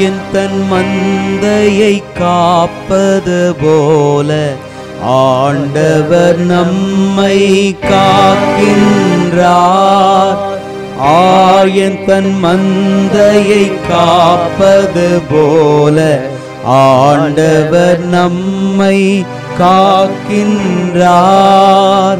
ஆயன் தன் மந்தையை காப்பது போல ஆண்டவர் நம்மை காக்கின்றார் ஆயன் தன் மந்தையை காப்பது போல ஆண்டவர் நம்மை காக்கின்றார்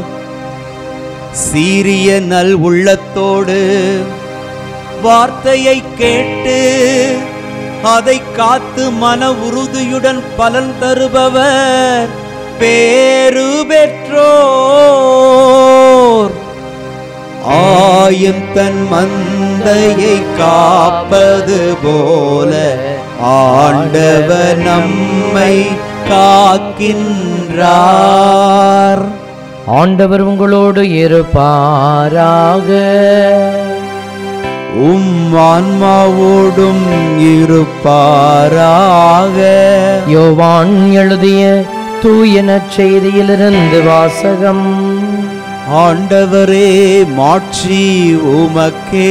சீரிய நல் உள்ளத்தோடு வார்த்தையை கேட்டு அதை காத்து மன உறுதியுடன் பலன் தருபவர் பேரு பெற்றோர் ஆயும் தன் மந்தையை காப்பது போல ஆண்டவர் நம்மை காக்கின்றார் ஆண்டவர் உங்களோடு இருப்பாராக உம் ஆன்மாவோடும் இருப்பாராக யோவான் எழுதிய தூய நற்செய்தியிலிருந்து வாசகம் ஆண்டவரே மாட்சி உமக்கே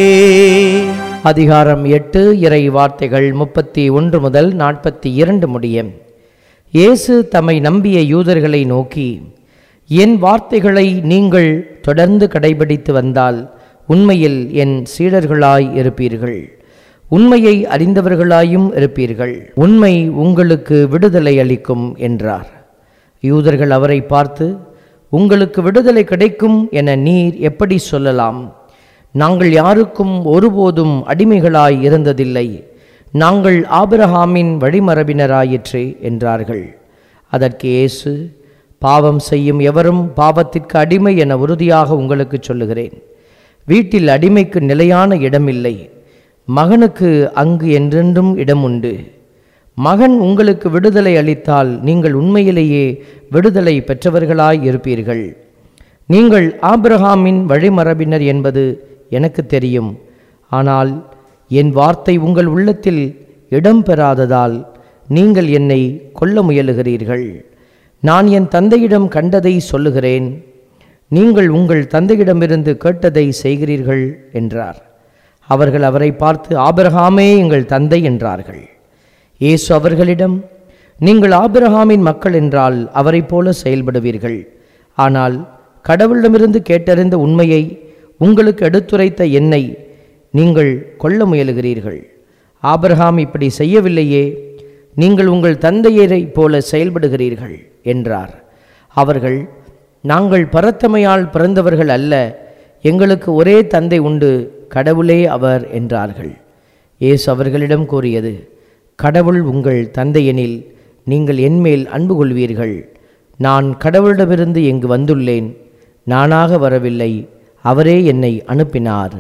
அதிகாரம் எட்டு இறை வார்த்தைகள் முப்பத்தி ஒன்று முதல் நாற்பத்தி இரண்டு முடிய இயேசு தம்மை நம்பிய யூதர்களை நோக்கி என் வார்த்தைகளை நீங்கள் தொடர்ந்து கடைபிடித்து வந்தால் உண்மையில் என் சீடர்களாய் இருப்பீர்கள் உண்மையை அறிந்தவர்களாயும் இருப்பீர்கள் உண்மை உங்களுக்கு விடுதலை அளிக்கும் என்றார் யூதர்கள் அவரை பார்த்து உங்களுக்கு விடுதலை கிடைக்கும் என நீர் எப்படி சொல்லலாம் நாங்கள் யாருக்கும் ஒருபோதும் அடிமைகளாய் இருந்ததில்லை நாங்கள் ஆபிரகாமின் வழிமரபினராயிற்றே என்றார்கள் அதற்கு இயேசு பாவம் செய்யும் எவரும் பாவத்திற்கு அடிமை என உறுதியாக உங்களுக்கு சொல்லுகிறேன் வீட்டில் அடிமைக்கு நிலையான இடமில்லை மகனுக்கு அங்கு என்றென்றும் இடம் உண்டு மகன் உங்களுக்கு விடுதலை அளித்தால் நீங்கள் உண்மையிலேயே விடுதலை பெற்றவர்களாய் இருப்பீர்கள் நீங்கள் ஆபிரகாமின் வழிமரபினர் என்பது எனக்கு தெரியும் ஆனால் என் வார்த்தை உங்கள் உள்ளத்தில் இடம் பெறாததால் நீங்கள் என்னை கொல்ல முயலுகிறீர்கள் நான் என் தந்தையிடம் கண்டதை சொல்லுகிறேன் நீங்கள் உங்கள் தந்தையிடமிருந்து கேட்டதை செய்கிறீர்கள் என்றார் அவர்கள் அவரை பார்த்து ஆபிரகாமே எங்கள் தந்தை என்றார்கள் இயேசு அவர்களிடம் நீங்கள் ஆபிரகாமின் மக்கள் என்றால் அவரைப் போல செயல்படுவீர்கள் ஆனால் கடவுளிடமிருந்து கேட்டறிந்த உண்மையை உங்களுக்கு எடுத்துரைத்த என்னை நீங்கள் கொல்ல முயலுகிறீர்கள் ஆபிரகாம் இப்படி செய்யவில்லையே நீங்கள் உங்கள் தந்தையரைப் போல செயல்படுகிறீர்கள் என்றார் அவர்கள் நாங்கள் பரத்தமையால் பிறந்தவர்கள் அல்ல எங்களுக்கு ஒரே தந்தை உண்டு கடவுளே அவர் என்றார்கள் இயேசு அவர்களிடம் கூறியது கடவுள் உங்கள் தந்தையெனில் நீங்கள் என்மேல் அன்பு கொள்வீர்கள் நான் கடவுளிடமிருந்து இங்கு வந்துள்ளேன் நானாக வரவில்லை அவரே என்னை அனுப்பினார்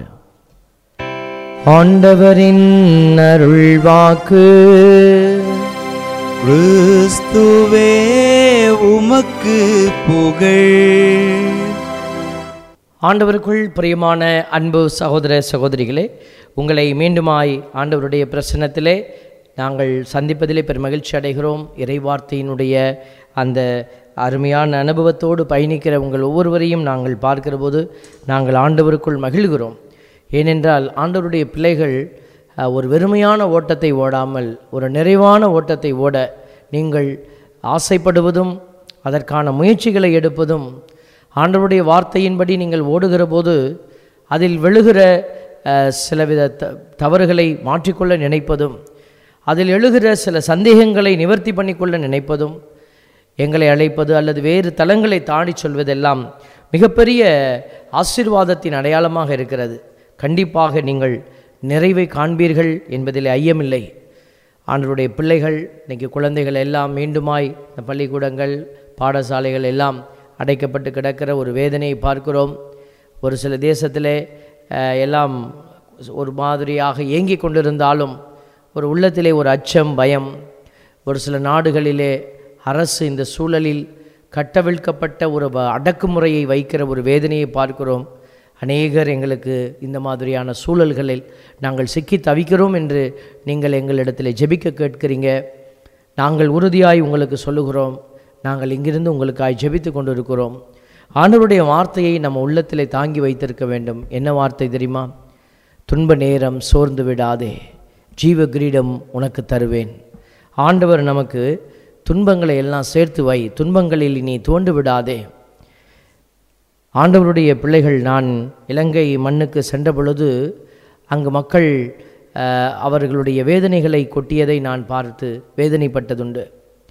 ஆண்டவரின் அருள்வாக்கு கிறிஸ்துவே உமக்கு புகழ் ஆண்டவருக்குள் பிரியமான அன்பு சகோதர சகோதரிகளே உங்களை மீண்டுமாய் ஆண்டவருடைய பிரசன்னத்திலே நாங்கள் சந்திப்பதிலே பெருமகிழ்ச்சி அடைகிறோம் இறைவார்த்தையினுடைய அந்த அருமையான அனுபவத்தோடு பயணிக்கிற உங்கள் ஒவ்வொருவரையும் நாங்கள் பார்க்கிற போது நாங்கள் ஆண்டவருக்குள் மகிழ்கிறோம் ஏனென்றால் ஆண்டவருடைய பிள்ளைகள் அஹ், ஒரு வெறுமையான ஓட்டத்தை ஓடாமல் ஒரு நிறைவான ஓட்டத்தை ஓட நீங்கள் ஆசைப்படுவதும் அதற்கான முயற்சிகளை எடுப்பதும் ஆண்டவருடைய வார்த்தையின்படி நீங்கள் ஓடுகிற போது அதில் விழுகிற அஹ், சிலவித த தவறுகளை மாற்றிக்கொள்ள நினைப்பதும் அதில் எழுகிற சில சந்தேகங்களை நிவர்த்தி பண்ணிக்கொள்ள நினைப்பதும் எங்களை அழைப்பது அல்லது வேறு தலங்களை தாண்டி சொல்வதெல்லாம் மிகப்பெரிய ஆசீர்வாதத்தின் அடையாளமாக இருக்கிறது கண்டிப்பாக நீங்கள் நிறைவை காண்பீர்கள் என்பதில் ஐயமில்லை ஆண்டவருடைய பிள்ளைகள் இன்னைக்கு குழந்தைகள் எல்லாம் மீண்டுமாய் இந்த பள்ளிக்கூடங்கள் பாடசாலைகள் எல்லாம் அடைக்கப்பட்டு கிடக்கிற ஒரு வேதனையை பார்க்கிறோம் ஒரு சில தேசத்திலே அஹ், எல்லாம் ஒரு மாதிரியாக இயங்கிக் கொண்டிருந்தாலும் ஒரு உள்ளத்திலே ஒரு அச்சம் பயம் ஒரு சில நாடுகளிலே அரசு இந்த சூழலில் கட்டவிழ்க்கப்பட்ட ஒரு வ- அடக்குமுறையை வைக்கிற ஒரு வேதனையை பார்க்கிறோம் அநேகர் எங்களுக்கு இந்த மாதிரியான சூழல்களில் நாங்கள் சிக்கி தவிக்கிறோம் என்று நீங்கள் எங்களிடத்தில் ஜெபிக்க கேட்கிறீங்க நாங்கள் உறுதியாய் உங்களுக்கு சொல்லுகிறோம் நாங்கள் இங்கிருந்து உங்களுக்காய் ஜெபித்து கொண்டிருக்கிறோம் ஆண்டவருடைய வார்த்தையை நம்ம உள்ளத்திலே தாங்கி வைத்திருக்க வேண்டும் என்ன வார்த்தை தெரியுமா துன்ப நேரம் சோர்ந்து விடாதே ஜீவ கிரீடம் உனக்கு தருவேன் ஆண்டவர் நமக்கு துன்பங்களை எல்லாம் சேர்த்து வை துன்பங்களில் நீ தோண்டு விடாதே ஆண்டவருடைய பிள்ளைகள் நான் இலங்கை மண்ணுக்கு சென்ற பொழுது அங்கு மக்கள் அஹ், அவர்களுடைய வேதனைகளை கொட்டியதை நான் பார்த்து வேதனைப்பட்டதுண்டு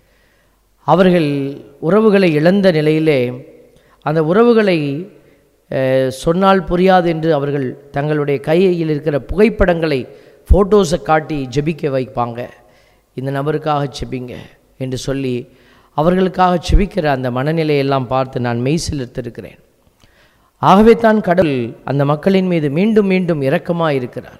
அவர்கள் உறவுகளை இழந்த நிலையிலே அந்த உறவுகளை அஹ், சொன்னால் புரியாது என்று அவர்கள் தங்களுடைய கையில் இருக்கிற புகைப்படங்களை ஃபோட்டோஸை காட்டி ஜெபிக்க வைப்பாங்க இந்த நபருக்காக ஜெபிங்க என்று சொல்லி அவர்களுக்காக ஜெபிக்கிற அந்த மனநிலையெல்லாம் பார்த்து நான் மெய்சிலிருத்திருக்கிறேன் ஆகவே தான் கடவுள் அந்த மக்களின் மீது மீண்டும் மீண்டும் இரக்கமாக இருக்கிறார்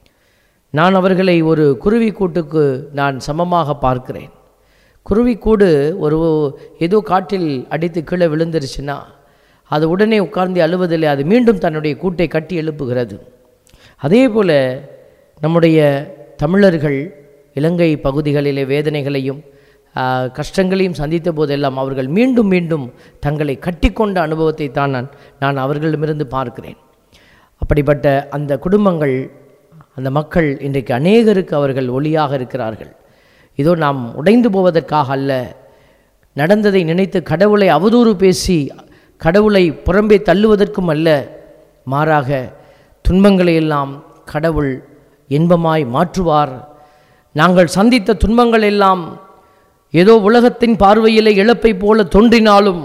நான் அவர்களை ஒரு குருவி கூட்டுக்கு நான் சமமாக பார்க்கிறேன் குருவிக்கூடு ஒரு ஏதோ காட்டில் அடித்து கீழே விழுந்துருச்சுன்னா அது உடனே உட்கார்ந்து அழுவதில்லை அது மீண்டும் தன்னுடைய கூட்டை கட்டி எழுப்புகிறது அதே போல் நம்முடைய தமிழர்கள் இலங்கை பகுதிகளிலே வேதனைகளையும் ஆ, கஷ்டங்களையும் சந்தித்த போதெல்லாம் அவர்கள் மீண்டும் மீண்டும் தங்களை கட்டிக்கொண்ட அனுபவத்தை தான் நான் நான் அவர்களிடமிருந்து பார்க்கிறேன் அப்படிப்பட்ட அந்த குடும்பங்கள் அந்த மக்கள் இன்றைக்கு அநேகருக்கு அவர்கள் ஒளியாக இருக்கிறார்கள் இதோ நாம் உடைந்து போவதற்காக அல்ல நடந்ததை நினைத்து கடவுளை அவதூறு பேசி கடவுளை புறம்பே தள்ளுவதற்கும் அல்ல மாறாக துன்பங்களை எல்லாம் கடவுள் இன்பமாய் மாற்றுவார் நாங்கள் சந்தித்த துன்பங்கள் எல்லாம் ஏதோ உலகத்தின் பார்வையிலே இழப்பை போல தோன்றினாலும்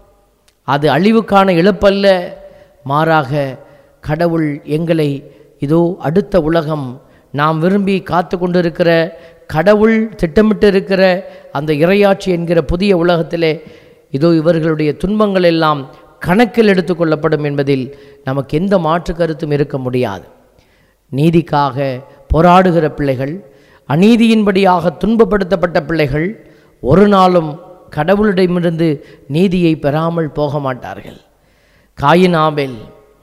அது அழிவுக்கான இழப்பல்ல மாறாக கடவுள் எங்களை இதோ அடுத்த உலகம் நாம் விரும்பி காத்து கொண்டிருக்கிற கடவுள் திட்டமிட்டு இருக்கிற அந்த இறையாட்சி என்கிற புதிய உலகத்திலே இதோ இவர்களுடைய துன்பங்கள் எல்லாம் கணக்கில் எடுத்துக்கொள்ளப்படும் என்பதில் நமக்கு எந்த மாற்று கருத்தும் இருக்க முடியாது நீதிக்காக போராடுகிற பிள்ளைகள் அநீதியின்படியாக துன்பப்படுத்தப்பட்ட பிள்ளைகள் ஒரு நாளும் கடவுளிடமிருந்து நீதியை பெறாமல் போக மாட்டார்கள் காயின் ஆபேல்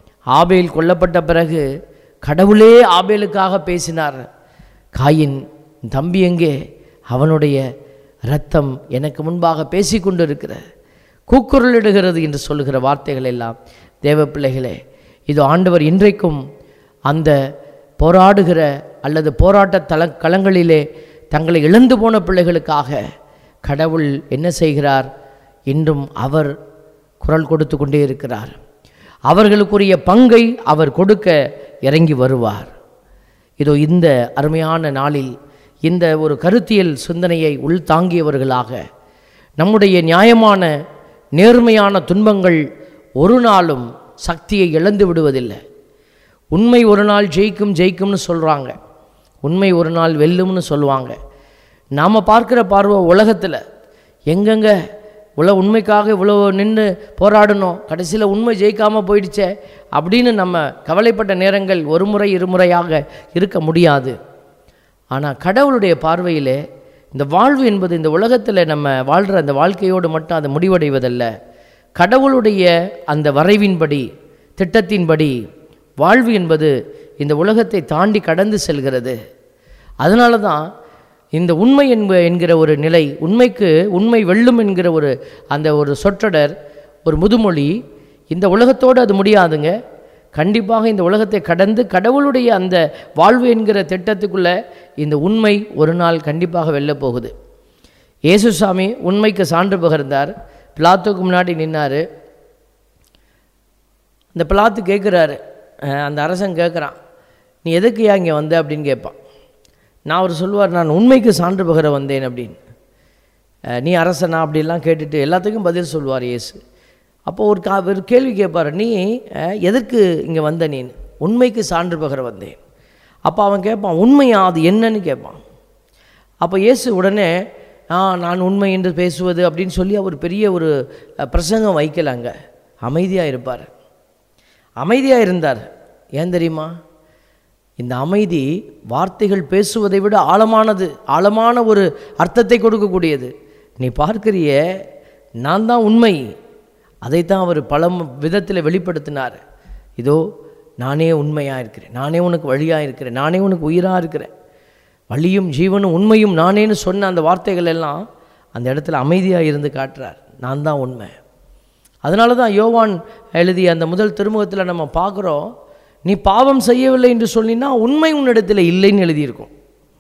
ஆபேல் கொல்லப்பட்ட பிறகு கடவுளே ஆபேலுக்காக பேசினார் காயின் தம்பி எங்கே அவனுடைய இரத்தம் எனக்கு முன்பாக பேசிக்கொண்டிருக்கிற கூக்குரலிடுகிறது என்று சொல்லுகிற வார்த்தைகள் எல்லாம் தேவ பிள்ளைகளே இது ஆண்டவர் இன்றைக்கும் அந்த போராடுகிற அல்லது போராட்ட தல களங்களிலே தங்களை இழந்து போன பிள்ளைகளுக்காக கடவுள் என்ன செய்கிறார் இன்றும் அவர் குரல் கொடுத்து கொண்டே இருக்கிறார் அவர்களுக்குரிய பங்கை அவர் கொடுக்க இறங்கி வருவார் இதோ இந்த அருமையான நாளில் இந்த ஒரு கருத்தியல் சிந்தனையை உள்தாங்கியவர்களாக நம்முடைய நியாயமான நேர்மையான துன்பங்கள் ஒரு நாளும் சக்தியை இழந்து விடுவதில்லை உண்மை ஒரு நாள் ஜெயிக்கும் ஜெயிக்கும்னு சொல்கிறாங்க உண்மை ஒரு நாள் வெல்லும்னு சொல்லுவாங்க நாம் பார்க்குற பார்வை உலகத்தில் எங்கெங்க உல உண்மைக்காக இவ்வளோ நின்று போராடணும் கடைசியில் உண்மை ஜெயிக்காமல் போயிடுச்சே அப்படின்னு நம்ம கவலைப்பட்ட நேரங்கள் ஒரு முறை இருமுறையாக இருக்க முடியாது ஆனால் கடவுளுடைய பார்வையிலே இந்த வாழ்வு என்பது இந்த உலகத்தில் நம்ம வாழ்கிற அந்த வாழ்க்கையோடு மட்டும் அது முடிவடைவதல்ல கடவுளுடைய அந்த வரைவின்படி திட்டத்தின்படி வாழ்வு என்பது இந்த உலகத்தை தாண்டி கடந்து செல்கிறது அதனால தான் இந்த உண்மை என்ப என்கிற ஒரு நிலை உண்மைக்கு உண்மை வெல்லும் என்கிற ஒரு அந்த ஒரு சொற்றொடர் ஒரு முதுமொழி இந்த இஉலகத்தோடு அது முடியாதுங்க கண்டிப்பாக இந்த உலகத்தை கடந்து கடவுளுடைய அந்த வாழ்வு என்கிற திட்டத்துக்குள்ளே இந்த உண்மை ஒரு நாள் கண்டிப்பாக வெல்லப் போகுது இயேசுசாமி உண்மைக்கு சான்று பகிர்ந்தார் பிளாத்துக்கு முன்னாடி நின்னார் அந்த பிளாத்து கேட்குறாரு அந்த அரசன் கேட்குறான் நீ எதுக்குயா இங்கே வந்த அப்படின்னு கேட்பான் நான் அவர் சொல்லுவார் நான் உண்மைக்கு சான்று பகர வந்தேன் அப்படின்னு அஹ், நீ அரசனா அப்படிலாம் கேட்டுட்டு எல்லாத்துக்கும் பதில் சொல்லுவார் இயேசு அப்போ ஒரு கா ஒரு கேள்வி கேட்பார் நீ அஹ், எதற்கு இங்கே வந்த நீ உண்மைக்கு சான்று பகர வந்தேன் அப்போ அவன் கேட்பான் உண்மையா அது என்னன்னு கேட்பான் அப்போ இயேசு உடனே ஆ நான் உண்மை என்று பேசுவது அப்படின்னு சொல்லி அவர் பெரிய ஒரு அஹ், பிரசங்கம் வைக்கலாங்க அமைதியாக இருப்பார் அமைதியாக இருந்தார் ஏன் தெரியுமா இந்த அமைதி வார்த்தைகள் பேசுவதை விட ஆழமானது ஆழமான ஒரு அர்த்தத்தை கொடுக்கக்கூடியது நீ பார்க்கிறிய நான் தான் உண்மை அதைத்தான் அவர் பல விதத்தில் வெளிப்படுத்தினார் இதோ நானே உண்மையாக இருக்கிறேன் நானே உனக்கு வழியாக இருக்கிறேன் நானே உனக்கு உயிராக இருக்கிறேன் வழியும் ஜீவனும் உண்மையும் நானேன்னு சொன்ன அந்த வார்த்தைகள் எல்லாம் அந்த இடத்துல அமைதியாக இருந்து காட்டுறார் நான் தான் உண்மை அதனால தான் யோவான் எழுதிய அந்த முதல் திருமுகத்தில் நம்ம பார்க்குறோம் நீ பாவம் செய்யவில்லை என்று சொல்லினா உண்மை உன்னிடத்தில் இல்லைன்னு எழுதியிருக்கும்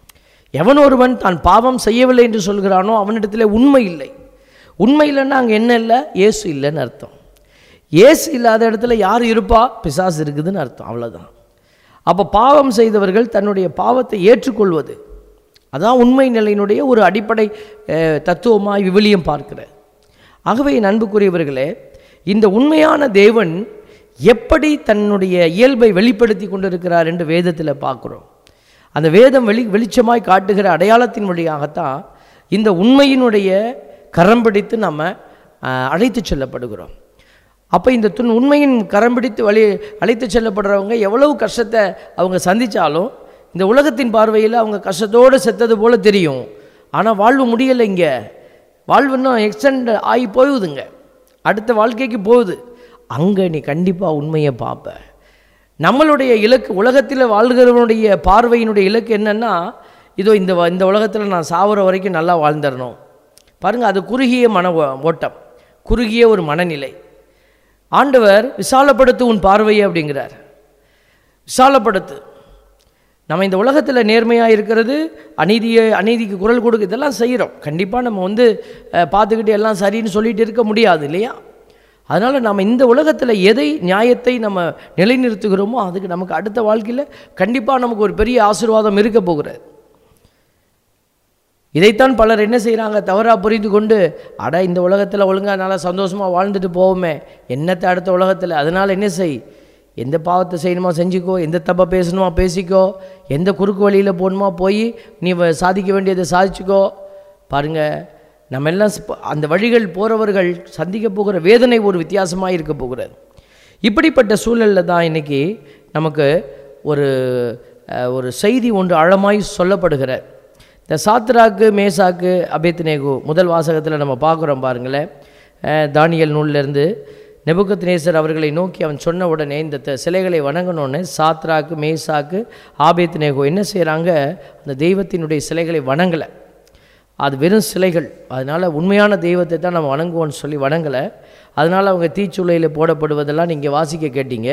எவன் ஒருவன் தான் பாவம் செய்யவில்லை என்று சொல்கிறானோ அவனிடத்திலே உண்மை இல்லை உண்மை இல்லைன்னா அங்கே என்ன இல்லை இயேசு இல்லைன்னு அர்த்தம் இயேசு இல்லாத இடத்துல யார் இருப்பா பிசாசு இருக்குதுன்னு அர்த்தம் அவ்வளோதான் அப்போ பாவம் செய்தவர்கள் தன்னுடைய பாவத்தை ஏற்றுக்கொள்வது அதான் உண்மை நிலையினுடைய ஒரு அடிப்படை அஹ், தத்துவமாய் விவிலியம் பார்க்கிறது ஆகவே என் அன்புக்குரியவர்களே இந்த உண்மையான தேவன் எப்படி தன்னுடைய இயல்பை வெளிப்படுத்தி கொண்டிருக்கிறார் என்று வேதத்தில் பார்க்குறோம் அந்த வேதம் வெளி வெளிச்சமாய் காட்டுகிற அடையாளத்தின் வழியாகத்தான் இந்த உண்மையினுடைய கரம் பிடித்து நம்ம அஹ், அழைத்துச் செல்லப்படுகிறோம் அப்போ இந்த துன் உண்மையின் கரம் பிடித்து வழி அழைத்து செல்லப்படுறவங்க எவ்வளவு கஷ்டத்தை அவங்க சந்தித்தாலும் இந்த உலகத்தின் பார்வையில் அவங்க கஷ்டத்தோடு செத்தது போல தெரியும் ஆனால் வாழ்வு முடியலை இங்கே வாழ்வு இன்னும் எக்ஸ்டெண்ட் ஆகி போகுதுங்க அடுத்த வாழ்க்கைக்கு போகுது அங்கே நீ கண்டிப்பாக உண்மையை பார்ப்ப நம்மளுடைய இலக்கு உலகத்தில் வாழ்கிறவனுடைய பார்வையினுடைய இலக்கு என்னென்னா இதோ இந்த வ- இந்த உலகத்தில் நான் சாவர வரைக்கும் நல்லா வாழ்ந்துடணும் பாருங்கள் அது குறுகிய மன ஓ- ஓட்டம் குறுகிய ஒரு மனநிலை ஆண்டவர் விசாலப்படுத்து உன் பார்வையை அப்படிங்கிறார் விசாலப்படுத்து நம்ம இந்த உலகத்தில் நேர்மையாக இருக்கிறது அநீதியை அநீதிக்கு குரல் கொடுக்க இதெல்லாம் செய்கிறோம் கண்டிப்பாக நம்ம வந்து அஹ், பார்த்துக்கிட்டு எல்லாம் சரின்னு சொல்லிட்டு இருக்க முடியாது இல்லையா அதனால் நம்ம இந்த உலகத்தில் எதை நியாயத்தை நம்ம நிலைநிறுத்துகிறோமோ அதுக்கு நமக்கு அடுத்த வாழ்க்கையில் கண்டிப்பாக நமக்கு ஒரு பெரிய ஆசீர்வாதம் இருக்க போகிறது இதைத்தான் பலர் என்ன செய்கிறாங்க தவறாக புரிந்து கொண்டு அட இந்த உலகத்தில் ஒழுங்கா நல்லா சந்தோஷமாக வாழ்ந்துட்டு போவோமே என்னத்தை அடுத்த உலகத்தில் அதனால் என்ன செய் எந்த பாவத்தை செய்யணுமா செஞ்சுக்கோ எந்த தப்பை பேசணுமா பேசிக்கோ எந்த குறுக்கு வழியில் போகணுமா போய் நீ வ- சாதிக்க வேண்டியதை சாதிச்சுக்கோ பாருங்க நம்ம எல்லாம் ஸ்ப- அந்த வழிகள் போகிறவர்கள் சந்திக்க போகிற வேதனை ஒரு வித்தியாசமாக இருக்க போகிறது இப்படிப்பட்ட சூழலில் தான் இன்னைக்கு நமக்கு ஒரு அஹ், ஒரு செய்தி ஒன்று ஆழமாய் சொல்லப்படுகிற இந்த சாத்ராக்கு மேசாக்கு அபேத்நேகு முதல் வாசகத்தில் நம்ம பார்க்குறோம் பாருங்களேன் அஹ், தானியல் நூல்லேருந்து நெபுக்கத்நேசர் அவர்களை நோக்கி அவன் சொன்ன உடனே இந்த த- சிலைகளை வணங்கணுன்னு சாத்ராக்கு மேசாக்கு ஆபேத்நேகு என்ன செய்கிறாங்க அந்த தெய்வத்தினுடைய சிலைகளை வணங்கலை அது வெறும் சிலைகள் அதனால் உண்மையான தெய்வத்தை தான் நம்ம வணங்குவோம்னு சொல்லி வணங்கலை அதனால் அவங்க தீச்சுளையில் போடப்படுவதெல்லாம் நீங்கள் வாசிக்க கேட்டீங்க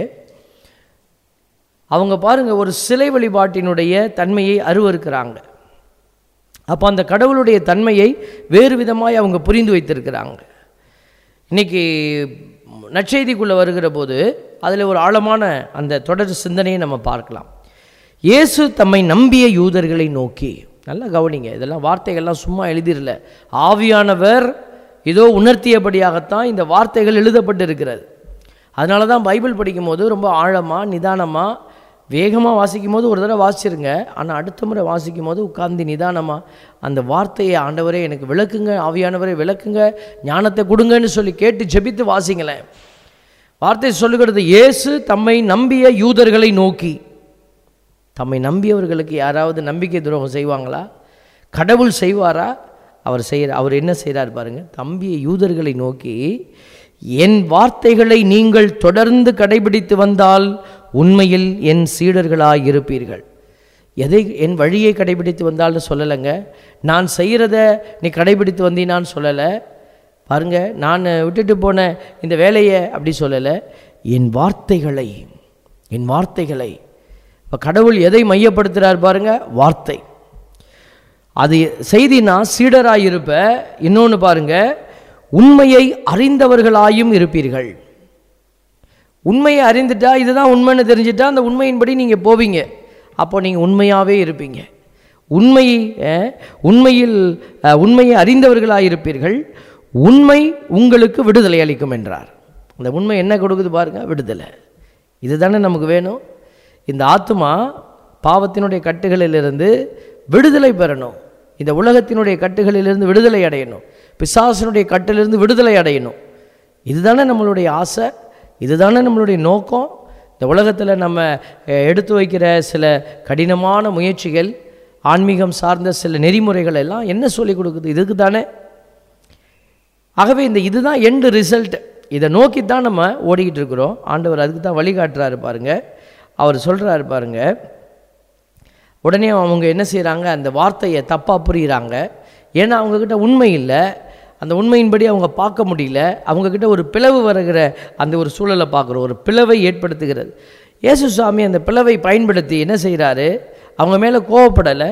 அவங்க பாருங்க ஒரு சிலை வழிபாட்டினுடைய தன்மையை அருவருக்கிறாங்க அப்போ அந்த கடவுளுடைய தன்மையை வேறு விதமாய் அவங்க புரிந்து வைத்திருக்கிறாங்க இன்னைக்கு நற்செய்திக்குள்ளே வருகிற போது அதில் ஒரு ஆழமான அந்த தொடர் சிந்தனையை நம்ம பார்க்கலாம் இயேசு தம்மை நம்பிய யூதர்களை நோக்கி நல்லா கவனிங்க இதெல்லாம் வார்த்தைகள்லாம் சும்மா எழுதிரல ஆவியானவர் இதோ உணர்த்தியபடியாகத்தான் இந்த வார்த்தைகள் எழுதப்பட்டு இருக்கிறது அதனால தான் பைபிள் படிக்கும்போது ரொம்ப ஆழமாக நிதானமாக வேகமாக வாசிக்கும் போது ஒரு தடவை வாசிச்சிருங்க ஆனால் அடுத்த முறை வாசிக்கும் போது உட்கார்ந்து நிதானமாக அந்த வார்த்தையை ஆண்டவரே எனக்கு விளக்குங்க ஆவியானவரே விளக்குங்க ஞானத்தை கொடுங்கன்னு சொல்லி கேட்டு ஜெபித்து வாசிங்களேன் வார்த்தை சொல்லுகிறது இயேசு தம்மை நம்பிய யூதர்களை நோக்கி தம்மை நம்பியவர்களுக்கு யாராவது நம்பிக்கை துரோகம் செய்வாங்களா கடவுள் செய்வாரா அவர் செய்கிற அவர் என்ன செய்கிறார் பாருங்க தம்பிய யூதர்களை நோக்கி என் வார்த்தைகளை நீங்கள் தொடர்ந்து கடைபிடித்து வந்தால் உண்மையில் என் சீடர்களாய் இருப்பீர்கள் எதை என் வழியை கடைபிடித்து வந்தால்னு சொல்லலைங்க நான் செய்கிறத நீ கடைபிடித்து வந்தீனான்னு சொல்லலை பாருங்க நான் விட்டுட்டு போன இந்த வேலையை அப்படி சொல்லலை என் வார்த்தைகளை என் வார்த்தைகளை இப்போ கடவுள் எதை மையப்படுத்துகிறார் பாருங்க வார்த்தை அது செய்தினா சீடராய் இருப்ப இன்னொன்று பாருங்க உண்மையை அறிந்தவர்களாயும் இருப்பீர்கள் உண்மையை அறிந்துட்டா இதுதான் உண்மைன்னு தெரிஞ்சுட்டா அந்த உண்மையின்படி நீங்கள் போவீங்க அப்போ நீங்கள் உண்மையாகவே இருப்பீங்க உண்மை அஹ், உண்மையில் அஹ், உண்மையை அறிந்தவர்களாக இருப்பீர்கள் உண்மை உங்களுக்கு விடுதலை அளிக்கும் என்றார் அந்த உண்மை என்ன கொடுக்குது பாருங்க விடுதலை இதுதானே நமக்கு வேணும் இந்த ஆத்மா பாவத்தினுடைய கட்டுகளிலிருந்து விடுதலை பெறணும் இந்த உலகத்தினுடைய கட்டுகளிலிருந்து விடுதலை அடையணும் பிசாசனுடைய கட்டிலிருந்து விடுதலை அடையணும் இதுதானே நம்மளுடைய ஆசை இதுதானே நம்மளுடைய நோக்கம் இந்த உலகத்தில் நம்ம அஹ், எடுத்து வைக்கிற சில கடினமான முயற்சிகள் ஆன்மீகம் சார்ந்த சில நெறிமுறைகள் எல்லாம் என்ன சொல்லிக் கொடுக்குது இதுக்கு தானே ஆகவே இந்த இதுதான் எண்டு ரிசல்ட் இதை நோக்கி தான் நம்ம ஓடிக்கிட்டு இருக்கிறோம் ஆண்டவர் அதுக்கு தான் வழிகாட்டுறாரு பாருங்க அவர் சொல்கிறாரு பாருங்க உடனே அவங்க என்ன செய்கிறாங்க அந்த வார்த்தையை தப்பாக புரியுறாங்க ஏன்னா அவங்கக்கிட்ட உண்மை இல்லை அந்த உண்மையின்படி அவங்க பார்க்க முடியல அவங்கக்கிட்ட ஒரு பிளவு வருகிற அந்த ஒரு சூழலை பார்க்குறோம் ஒரு பிளவை ஏற்படுத்துகிறது இயேசு சுவாமி அந்த பிளவை பயன்படுத்தி என்ன செய்கிறாரு அவங்க மேலே கோவப்படலை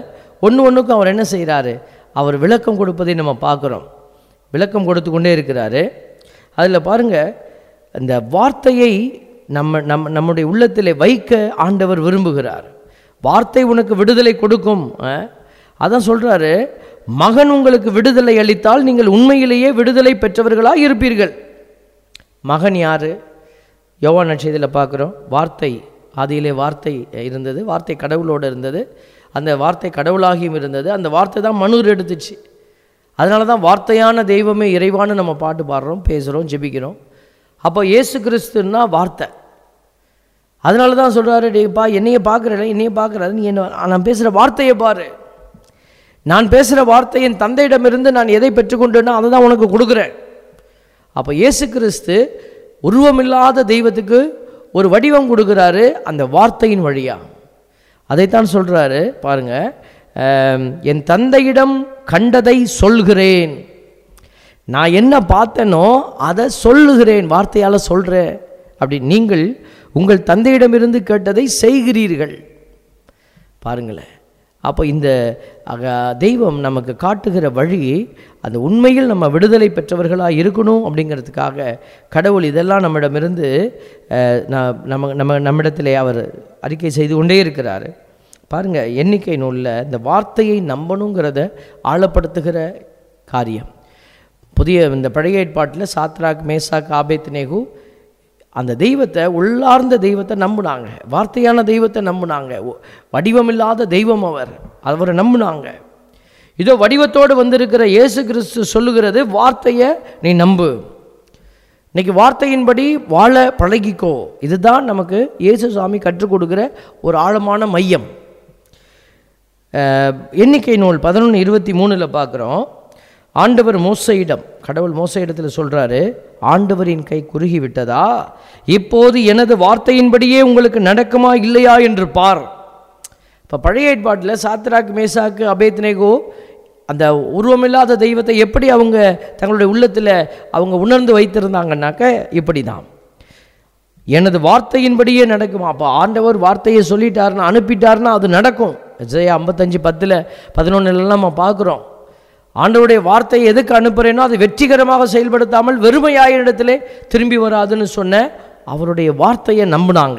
ஒன்று ஒன்றுக்கும் அவர் என்ன செய்கிறாரு அவர் விளக்கம் கொடுப்பதை நம்ம பார்க்குறோம் விளக்கம் கொடுத்து கொண்டே இருக்கிறாரு அதில் பாருங்கள் இந்த வார்த்தையை நம்ம நம்ம நம்முடைய உள்ளத்திலே வைக்க ஆண்டவர் விரும்புகிறார் வார்த்தை உனக்கு விடுதலை கொடுக்கும் அஹ். அதான் சொல்கிறாரு மகன் உங்களுக்கு விடுதலை அளித்தால் நீங்கள் உண்மையிலேயே விடுதலை பெற்றவர்களாக இருப்பீர்கள் மகன் யார் யோவான் நட்சத்திரத்தில் பார்க்குறோம் வார்த்தை ஆதியிலே வார்த்தை இருந்தது வார்த்தை கடவுளோடு இருந்தது அந்த வார்த்தை கடவுளாகியும் இருந்தது அந்த வார்த்தை தான் மனூர் எடுத்துச்சு அதனால தான் வார்த்தையான தெய்வமே இறைவான்னு நம்ம பாட்டு பாடுறோம் பேசுகிறோம் ஜெபிக்கிறோம் அப்போ இயேசு கிறிஸ்துன்னா வார்த்தை அதனால தான் சொல்கிறாரு டேப்பா என்னைய பார்க்குறல என்னைய பார்க்குற நீ என்ன நான் பேசுகிற வார்த்தையை பாரு நான் பேசுகிற வார்த்தை என் தந்தையிடமிருந்து நான் எதை பெற்றுக்கொண்டேனோ அதை தான் உனக்கு கொடுக்குறேன் அப்போ இயேசு கிறிஸ்து உருவமில்லாத தெய்வத்துக்கு ஒரு வடிவம் கொடுக்குறாரு அந்த வார்த்தையின் வழியா அதைத்தான் சொல்கிறாரு பாருங்க ஆம், என் தந்தையிடம் கண்டதை சொல்கிறேன் நான் என்ன பார்த்தேனோ அதை சொல்லுகிறேன் வார்த்தையால் சொல்கிறேன் அப்படி நீங்கள் உங்கள் தந்தையிடமிருந்து கேட்டதை செய்கிறீர்கள் பாருங்களேன் அப்போ இந்த அக, தெய்வம் நமக்கு காட்டுகிற வழி அந்த உண்மையில் நம்ம விடுதலை பெற்றவர்களாக இருக்கணும் அப்படிங்கிறதுக்காக கடவுள் இதெல்லாம் நம்மிடமிருந்து அஹ், ந- நம்ம நம்ம நம்மிடத்திலே அவர் அறிக்கை செய்து கொண்டே இருக்கிறார் பாருங்க எண்ணிக்கை நூலில் இந்த வார்த்தையை நம்பணுங்கிறத ஆழப்படுத்துகிற காரியம் புதிய இந்த பழைய ஏற்பாட்டில் சாத்ராக் மேசாக் ஆபேத் நேகு அந்த தெய்வத்தை உள்ளார்ந்த தெய்வத்தை நம்புனாங்க வார்த்தையான தெய்வத்தை நம்புனாங்க ஒ- வடிவமில்லாத தெய்வம் அவர் அவரை நம்புனாங்க இதோ வடிவத்தோடு வந்திருக்கிற இயேசு கிறிஸ்து சொல்லுகிறது வார்த்தையை நீ நம்பு இன்னைக்கு வார்த்தையின்படி வாழ பழகிக்கோ இதுதான் நமக்கு இயேசு சுவாமி கற்றுக் கொடுக்கிற ஒரு ஆழமான மையம் அஹ், எண்ணிக்கை நூல் பதினொன்று இருபத்தி மூணில் பார்க்குறோம் ஆண்டவர் மோசையிடம் கடவுள் மோசையிடத்தில் சொல்கிறாரு ஆண்டவரின் கை குறுகி விட்டதா இப்போது எனது வார்த்தையின்படியே உங்களுக்கு நடக்குமா இல்லையா என்று பார் இப்போ பழைய ஏற்பாட்டில் சாத்ராக் மேசாக்கு அபேத்னேகோ அந்த உருவமில்லாத தெய்வத்தை எப்படி அவங்க தங்களுடைய உள்ளத்தில் அவங்க உணர்ந்து வைத்திருந்தாங்கன்னாக்க இப்படி தான் எனது வார்த்தையின்படியே நடக்குமா அப்போ ஆண்டவர் வார்த்தையை சொல்லிட்டாருன்னா அனுப்பிட்டாருன்னா அது நடக்கும் ஜெய ஐம்பத்தஞ்சு பத்தில் பதினொன்றுலாம் நம்ம பார்க்குறோம் ஆண்டவருடைய வார்த்தையை எதுக்கு அனுப்புகிறேனோ அது வெற்றிகரமாக செயல்படுத்தாமல் வெறுமையாய இடத்திலே திரும்பி வராதுன்னு சொன்ன அவருடைய வார்த்தையை நம்பினாங்க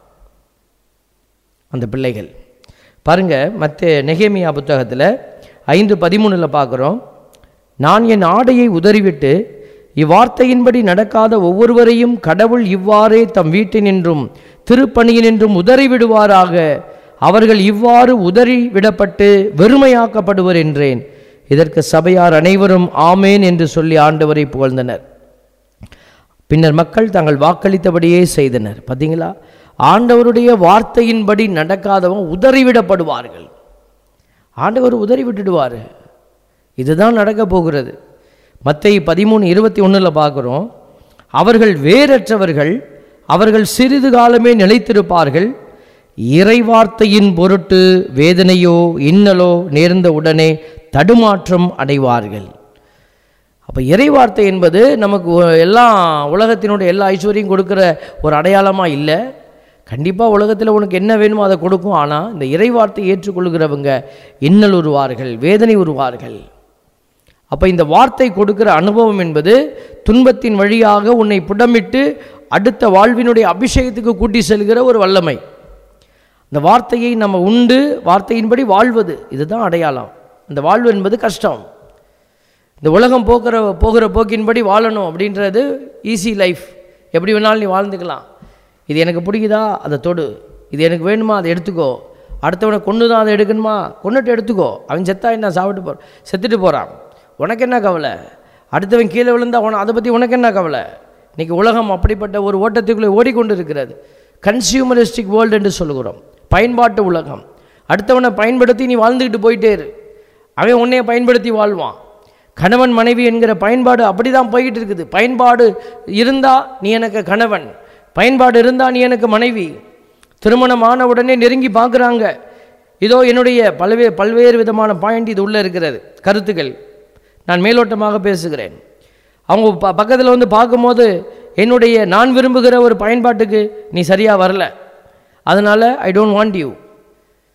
அந்த பிள்ளைகள் பாருங்க மற்ற நெகேமியா புத்தகத்தில் ஐந்து பதிமூணில் பார்க்குறோம் நான் என் ஆடையை உதறிவிட்டு இவ்வார்த்தையின்படி நடக்காத ஒவ்வொருவரையும் கடவுள் இவ்வாறே தம் வீட்டினின்றும் திருப்பணியினின்றும் உதறிவிடுவாராக அவர்கள் இவ்வாறு உதறிவிடப்பட்டு வெறுமையாக்கப்படுவர் என்றேன் இதற்கு சபையார் அனைவரும் ஆமேன் என்று சொல்லி ஆண்டவரை புகழ்ந்தனர் பின்னர் மக்கள் தாங்கள் வாக்களித்தபடியே செய்தனர் பார்த்தீங்களா ஆண்டவருடைய வார்த்தையின்படி நடக்காதவன் உதறிவிடப்படுவார்கள் ஆண்டவர் உதறி விட்டுடுவார் இதுதான் நடக்க போகிறது மத்தை பதிமூணு இருபத்தி ஒன்றில் பார்க்குறோம் அவர்கள் வேரற்றவர்கள் அவர்கள் சிறிது காலமே நிலைத்திருப்பார்கள் இறைவார்த்தையின் பொருட்டு வேதனையோ இன்னலோ நேர்ந்த உடனே தடுமாற்றம் அடைவார்கள் அப்போ இறைவார்த்தை என்பது நமக்கு ஒ- எல்லா உலகத்தினுடைய எல்லா ஐஸ்வர்யம் கொடுக்குற ஒரு அடையாளமாக இல்லை கண்டிப்பாக உலகத்தில் உனக்கு என்ன வேணுமோ அதை கொடுக்கும் ஆனால் இந்த இறைவார்த்தை ஏற்றுக்கொள்கிறவங்க இன்னல் உருவார்கள் வேதனை உருவார்கள் அப்போ இந்த வார்த்தை கொடுக்கிற அனுபவம் என்பது துன்பத்தின் வழியாக உன்னை புடமிட்டு அடுத்த வாழ்வினுடைய அபிஷேகத்துக்கு கூட்டி செல்கிற ஒரு வல்லமை இந்த வார்த்தையை நம்ம உண்டு வார்த்தையின்படி வாழ்வது இதுதான் அடையாளம் இந்த வாழ்வு என்பது கஷ்டம் இந்த உலகம் போக்குற போகிற போக்கின்படி வாழணும் அப்படின்றது ஈஸி லைஃப் எப்படி வேணாலும் நீ வாழ்ந்துக்கலாம் இது எனக்கு பிடிக்குதா அதை தொடு இது எனக்கு வேணுமா அதை எடுத்துக்கோ அடுத்தவனை கொண்டு தான் அதை எடுக்கணுமா கொண்டுட்டு எடுத்துக்கோ அவன் செத்தா என்ன சாப்பிட்டு போ செத்துட்டு போகிறான் உனக்கு என்ன கவலை அடுத்தவன் கீழே விழுந்தா உன அதை பற்றி உனக்கு என்ன கவலை இன்னைக்கு உலகம் அப்படிப்பட்ட ஒரு ஓட்டத்துக்குள்ளே ஓடிக்கொண்டு இருக்கிறது கன்சியூமரிஸ்டிக் வேர்ல்டு என்று சொல்லுகிறோம் பயன்பாட்டு உலகம் அடுத்தவனை பயன்படுத்தி நீ வாழ்ந்துக்கிட்டு போயிட்டே இரு அவன் உன்னைய பயன்படுத்தி வாழ்வான் கணவன் மனைவி என்கிற பயன்பாடு அப்படி தான் போய்கிட்டு இருக்குது பயன்பாடு இருந்தால் நீ எனக்கு கணவன் பயன்பாடு இருந்தால் நீ எனக்கு மனைவி திருமணமான உடனே நெருங்கி பார்க்குறாங்க இதோ என்னுடைய பல்வே பல்வேறு விதமான பாயிண்ட் இது உள்ளே இருக்கிறது கருத்துக்கள் நான் மேலோட்டமாக பேசுகிறேன் அவங்க ப பக்கத்தில் வந்து பார்க்கும்போது என்னுடைய நான் விரும்புகிற ஒரு பயன்பாட்டுக்கு நீ சரியாக வரல அதனால் ஐ டோன்ட் வாண்ட் யூ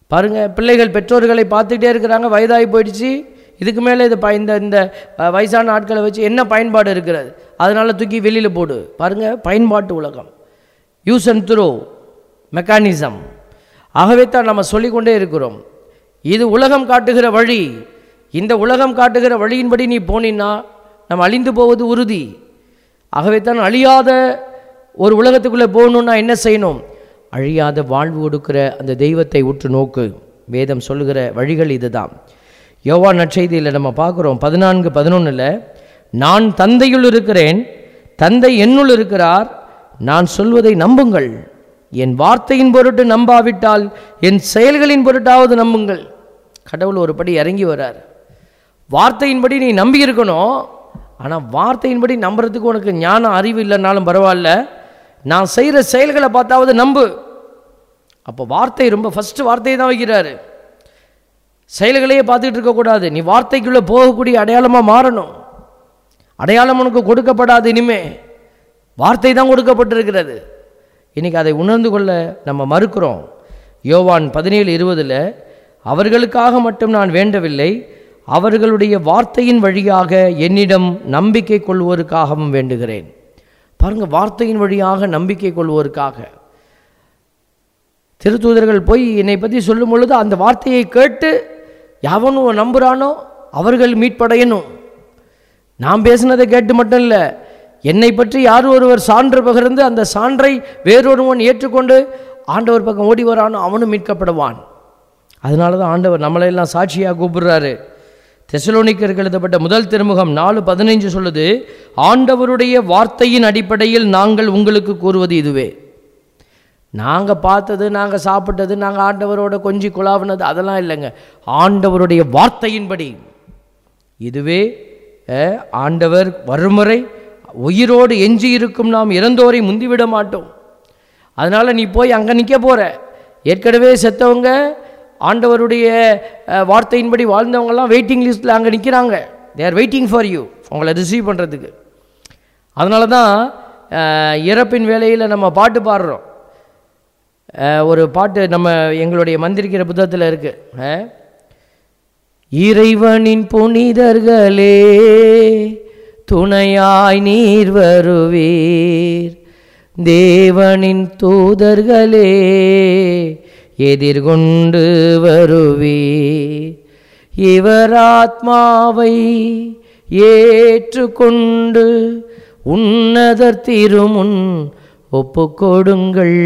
பாருங்க பிள்ளைகள் பெற்றோர்களை பார்த்துட்டே இருக்கிறாங்க வயதாகி போயிடுச்சு இதுக்கு மேலே இது ப இந்த இந்த அஹ், வயசான ஆட்களை வச்சு என்ன பயன்பாடு இருக்கிறது அதனால தூக்கி வெளியில் போடு பாருங்க பயன்பாட்டு உலகம் யூஸ் அண்ட் த்ரோ மெக்கானிசம் ஆகவே தான் நம்ம சொல்லிக்கொண்டே இருக்கிறோம் இது உலகம் காட்டுகிற வழி இந்த உலகம் காட்டுகிற வழியின்படி நீ போனின்னா நம்ம அழிந்து போவது உறுதி ஆகவே தான் அழியாத ஒரு உலகத்துக்குள்ளே போகணுன்னா என்ன செய்யணும் அழியாத வாழ்வு கொடுக்கிற அந்த தெய்வத்தை உற்று நோக்கு வேதம் சொல்லுகிற வழிகள் இதுதான் யோவா நற்செய்தியில் நம்ம பார்க்குறோம் பதினான்கு பதினொன்றில் நான் தந்தையுள் இருக்கிறேன் தந்தை என்னுள் இருக்கிறார் நான் சொல்வதை நம்புங்கள் என் வார்த்தையின் பொருட்டு நம்பாவிட்டால் என் செயல்களின் பொருட்டாவது நம்புங்கள் கடவுள் ஒரு படி இறங்கி வரார் வார்த்தையின்படி நீ நம்பி இருக்கணும் ஆனால் வார்த்தையின்படி நம்புறதுக்கு உனக்கு ஞானம் அறிவு இல்லைனாலும் பரவாயில்ல நான் செய்கிற செயல்களை பார்த்தாவது நம்பு அப்போ வார்த்தை ரொம்ப ஃபஸ்ட்டு வார்த்தையை தான் வைக்கிறாரு செயல்களையே பார்த்துக்கிட்டு இருக்கக்கூடாது நீ வார்த்தைக்குள்ளே போகக்கூடிய அடையாளமாக மாறணும் அடையாளம் உனக்கு கொடுக்கப்படாது இனிமே வார்த்தை தான் கொடுக்கப்பட்டிருக்கிறது இன்னைக்கு அதை உணர்ந்து கொள்ள நம்ம மறுக்கிறோம் யோவான் பதினேழு இருபதில் அவர்களுக்காக மட்டும் நான் வேண்டவில்லை அவர்களுடைய வார்த்தையின் வழியாக என்னிடம் நம்பிக்கை கொள்வோருக்காகவும் வேண்டுகிறேன் பாருங்க வார்த்தையின் வழியாக நம்பிக்கை கொள்வோருக்காக திருத்தூதர்கள் போய் என்னை பற்றி சொல்லும் பொழுது அந்த வார்த்தையை கேட்டு எவனும் நம்புகிறானோ அவர்கள் மீட்படையணும் நான் பேசினதை கேட்டு மட்டும் இல்லை என்னை பற்றி யார் ஒருவர் சான்று பகிர்ந்து அந்த சான்றை வேறொருவன் ஏற்றுக்கொண்டு ஆண்டவர் பக்கம் ஓடி வரானோ அவனும் மீட்கப்படுவான் அதனால தான் ஆண்டவர் நம்மளையெல்லாம் சாட்சியாக கூப்பிடுறாரு தெசலோனிக்கருக்கு எழுதப்பட்ட முதல் திருமுகம் நாலு பதினைஞ்சு சொல்லுது ஆண்டவருடைய வார்த்தையின் அடிப்படையில் நாங்கள் உங்களுக்கு கூறுவது இதுவே நாங்கள் பார்த்தது நாங்கள் சாப்பிட்டது நாங்கள் ஆண்டவரோட கொஞ்சி குழாவினது அதெல்லாம் இல்லைங்க ஆண்டவருடைய வார்த்தையின்படி இதுவே அஹ், ஆண்டவர் வருமுறை உயிரோடு எஞ்சி இருக்கும் நாம் இறந்தோரை முந்திவிட மாட்டோம் அதனால் நீ போய் அங்கே நிற்க போகிற ஏற்கனவே செத்தவங்க ஆண்டவருடைய அஹ், வார்த்தையின்படி வாழ்ந்தவங்கெல்லாம் வெயிட்டிங் லிஸ்ட்டில் அங்கே நிற்கிறாங்க they are waiting for you உங்களை ரிசீவ் பண்ணுறதுக்கு அதனால தான் அஹ், இறப்பின் வேலையில் நம்ம பாட்டு பாடுறோம் அஹ், ஒரு பாட்டு நம்ம எங்களுடைய மந்திரிக்கிற புத்தகத்தில் இருக்குது இறைவனின் புனிதர்களே துணையாய் நீர் வருவீர் தேவனின் தூதர்களே எதிர்கொண்டு வருவீர் இவர் ஆத்மாவை ஏற்றுக்கொண்டு உன்னதர் திருமுன் ஒப்புக்கொடுங்கள்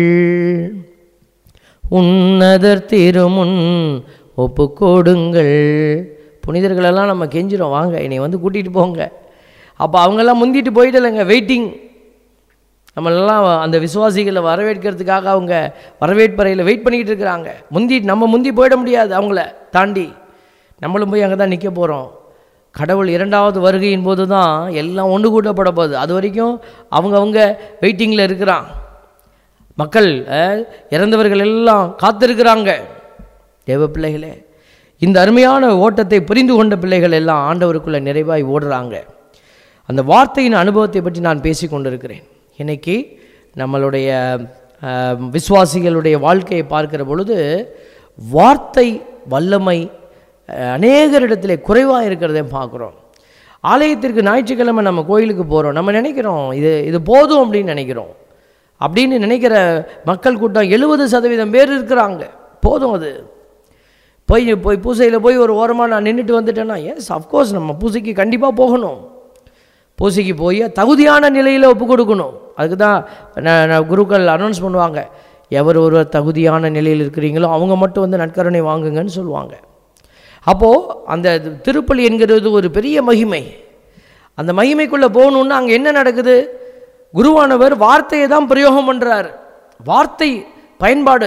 உன்னதர் திருமுன் ஒப்புக்கொடுங்கள் புனிதர்களெல்லாம் நம்ம கெஞ்சிரும் வாங்க என்னை வந்து கூட்டிகிட்டு போங்க அப்போ அவங்கெல்லாம் முந்திட்டு போயிடலைங்க வெயிட்டிங் நம்மளெல்லாம் அந்த விசுவாசிகளை வரவேற்கிறதுக்காக அவங்க வரவேற்பறையில் வெயிட் பண்ணிக்கிட்டு இருக்கிறாங்க முந்தி நம்ம முந்தி போயிட முடியாது அவங்கள தாண்டி நம்மளும் போய் அங்கே தான் நிற்க போகிறோம் கடவுள் இரண்டாவது வருகையின் போது தான் எல்லாம் ஒன்று கூட்டப்பட போகுது அது வரைக்கும் அவங்கவங்க வெயிட்டிங்கில் இருக்கிறான் மக்கள் அஹ், இறந்தவர்கள் எல்லாம் காத்திருக்கிறாங்க தேவ பிள்ளைகளே இந்த அருமையான ஓட்டத்தை புரிந்து கொண்ட பிள்ளைகள் எல்லாம் ஆண்டவருக்குள்ளே நிறைவாய் ஓடுறாங்க அந்த வார்த்தையின் அனுபவத்தை பற்றி நான் பேசி கொண்டிருக்கிறேன் இன்னைக்கு நம்மளுடைய அஹ், விசுவாசிகளுடைய வாழ்க்கையை பார்க்கிற பொழுது வார்த்தை வல்லமை அஹ், அநேகரிடத்திலே குறைவாக இருக்கிறதை பார்க்குறோம் ஆலயத்திற்கு ஞாயிற்றுக்கிழமை நம்ம கோயிலுக்கு போகிறோம் நம்ம நினைக்கிறோம் இது இது போதும் அப்படின்னு நினைக்கிறோம் அப்படின்னு நினைக்கிற மக்கள் கூட்டம் எழுபது சதவீதம் பேர் இருக்கிறாங்க போதும் அது போய் போய் பூசையில் போய் ஒரு ஓரமாக நான் நின்றுட்டு வந்துட்டேன்னா எஸ் அஃப்கோர்ஸ் நம்ம பூசைக்கு கண்டிப்பாக போகணும் பூசைக்கு போய் தகுதியான நிலையில் ஒப்பு கொடுக்கணும் அதுக்கு தான் ந- ந- குருக்கள் அனௌன்ஸ் பண்ணுவாங்க எவர் ஒருவர் தகுதியான நிலையில் இருக்கிறீங்களோ அவங்க மட்டும் வந்து நற்கருணை வாங்குங்கன்னு சொல்லுவாங்க அப்போது அந்த திருப்பலி என்கிறது ஒரு பெரிய மகிமை அந்த மகிமைக்குள்ளே போகணுன்னா அங்கே என்ன நடக்குது குருவானவர் வார்த்தையை தான் பிரயோகம் பண்ணுறார் வார்த்தை பயன்பாடு